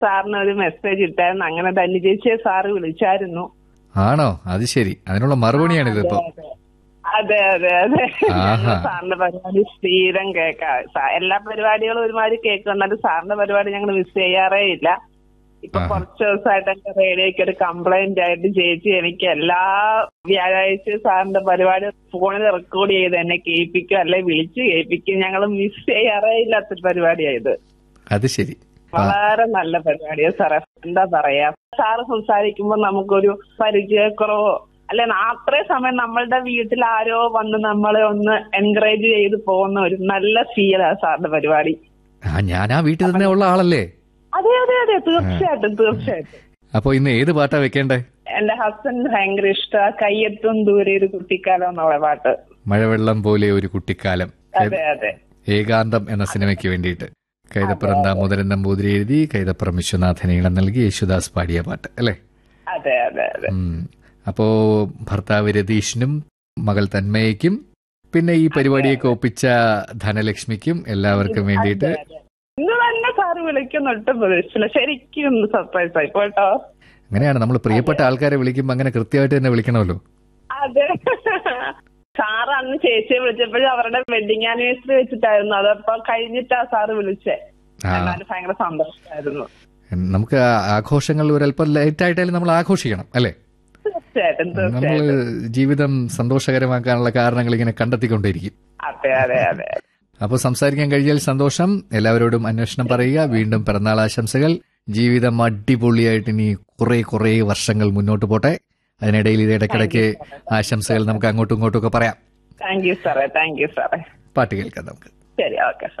സാറിന് ഒരു മെസ്സേജ് ഇട്ടായിരുന്നു അങ്ങനെ ധന്യ ചേച്ചിയെ സാറ് വിളിച്ചായിരുന്നു ആണോ അത് ശരി അതിനുള്ള മറുപടിയാണിതിപ്പോ അതെ അതെ അതെ ആഹാ. സാറിന്റെ പരിപാടി സ്ഥിരം കേൾക്കാം സാ- എല്ലാ പരിപാടികളും ഒരുമാതിരി കേൾക്കുന്നുണ്ട് സാറിന്റെ പരിപാടി ഞങ്ങൾ മിസ് ചെയ്യാറേ ഇല്ല ഇപ്പൊ ആഹാ. കുറച്ച് ദിവസമായിട്ട് എന്റെ റേഡിയോയ്ക്ക് ഒരു കംപ്ലൈന്റ് ആയിട്ട് ചേച്ചി എനിക്ക് എല്ലാ വ്യാഴാഴ്ചയും സാറിന്റെ പരിപാടി ഫോണിൽ റെക്കോർഡ് ചെയ്ത് എന്നെ കേൾപ്പിക്കും അല്ലെ വിളിച്ച് കേൾപ്പിക്കും ഞങ്ങൾ മിസ് ചെയ്യാറേ ഇല്ലാത്തൊരു പരിപാടിയായത് അത് ശരി ആ, വളരെ നല്ല പരിപാടിയാ സാറേ എന്താ പറയാ സാറ് സംസാരിക്കുമ്പോ നമുക്കൊരു പരിചയക്കുറവോ അല്ലെ അത്രയും സമയം നമ്മളുടെ വീട്ടിൽ ആരോ വന്ന് നമ്മളെ ഒന്ന് എൻകറേജ് ചെയ്ത് പോകുന്ന ഒരു നല്ല ഫീലാ സാറിന്റെ പരിപാടി ആ ഞാൻ ആ വീട്ടിൽ തന്നെ ഉള്ള ആളല്ലേ അതെ അതെ അതെ തീർച്ചയായിട്ടും തീർച്ചയായിട്ടും അപ്പൊ ഇന്ന് ഏത് പാട്ടാ വെക്കേണ്ടേ എന്റെ ഹസ്ബൻഡ് ഭയങ്കര ഇഷ്ട കയ്യെത്തും ദൂരെ ഒരു കുട്ടിക്കാലം എന്നുള്ള പാട്ട് മഴവെള്ളം പോലെ ഒരു കുട്ടിക്കാലം അതെ അതെ ഏകാന്തം എന്ന സിനിമയ്ക്ക് വേണ്ടിയിട്ട് കൈതപ്പുറം ദാമോദരൻ നമ്പൂതിരി എഴുതി കൈതപ്പുറം വിശ്വനാഥൻ ഈണം നൽകി യേശുദാസ് പാടിയ പാട്ട് അല്ലേ അതെ അതെ അതെ ഉം. അപ്പോ ഭർത്താവ് രതീഷിനും മകൾ തന്മയ്ക്കും പിന്നെ ഈ പരിപാടിയൊക്കെ ഒപ്പിച്ച ധനലക്ഷ്മിക്കും എല്ലാവർക്കും വേണ്ടിയിട്ട് അതെ, അതെ. ഇന്ന് തന്നെ സാറ് വിളിക്കുന്ന ഒട്ടും പ്രതീക്ഷിച്ചില്ല ശരിക്കും സർപ്രൈസ് ആയി കേട്ടോ അങ്ങനെയാണ് നമ്മൾ പ്രിയപ്പെട്ട ആൾക്കാരെ വിളിക്കുമ്പോൾ അങ്ങനെ കൃത്യമായിട്ട് തന്നെ വിളിക്കണമല്ലോ അതെ സാറ് അന്ന് ചേച്ചിയെ വിളിച്ചപ്പോഴും അവരുടെ വെഡിങ് ആനിവേഴ്സറി വെച്ചിട്ടായിരുന്നു അതപ്പോ കഴിഞ്ഞിട്ടാ സാറ് വിളിച്ചേ ആ. എന്നാലും ഭയങ്കര സന്തോഷമായിരുന്നു നമുക്ക് ആ ആഘോഷങ്ങൾ ഒരല്പം ലൈറ്റ് ആയിട്ടായാലും നമ്മൾ ആഘോഷിക്കണം അല്ലേ തീർച്ചയായിട്ടും നമ്മൾ തീർച്ചയായിട്ടും ജീവിതം സന്തോഷകരമാക്കാനുള്ള കാരണങ്ങൾ ഇങ്ങനെ കണ്ടെത്തിക്കൊണ്ടിരിക്കും അതെ അതെ അതെ അപ്പോൾ സംസാരിക്കാൻ കഴിഞ്ഞാൽ സന്തോഷം എല്ലാവരോടും അന്വേഷണം പറയുക വീണ്ടും പിറന്നാൾ ആശംസകൾ ജീവിതം അടിപൊളിയായിട്ട് ഇനി കുറെ കുറെ വർഷങ്ങൾ മുന്നോട്ട് പോട്ടെ അതിനിടയിൽ ഇത് ഇടയ്ക്കിടയ്ക്ക് ആശംസകൾ നമുക്ക് അങ്ങോട്ടും ഇങ്ങോട്ടും ഒക്കെ പറയാം താങ്ക് യു സാറേ താങ്ക് യു സാറേ പാട്ട് കേൾക്കാം നമുക്ക് ശരി ഓക്കെ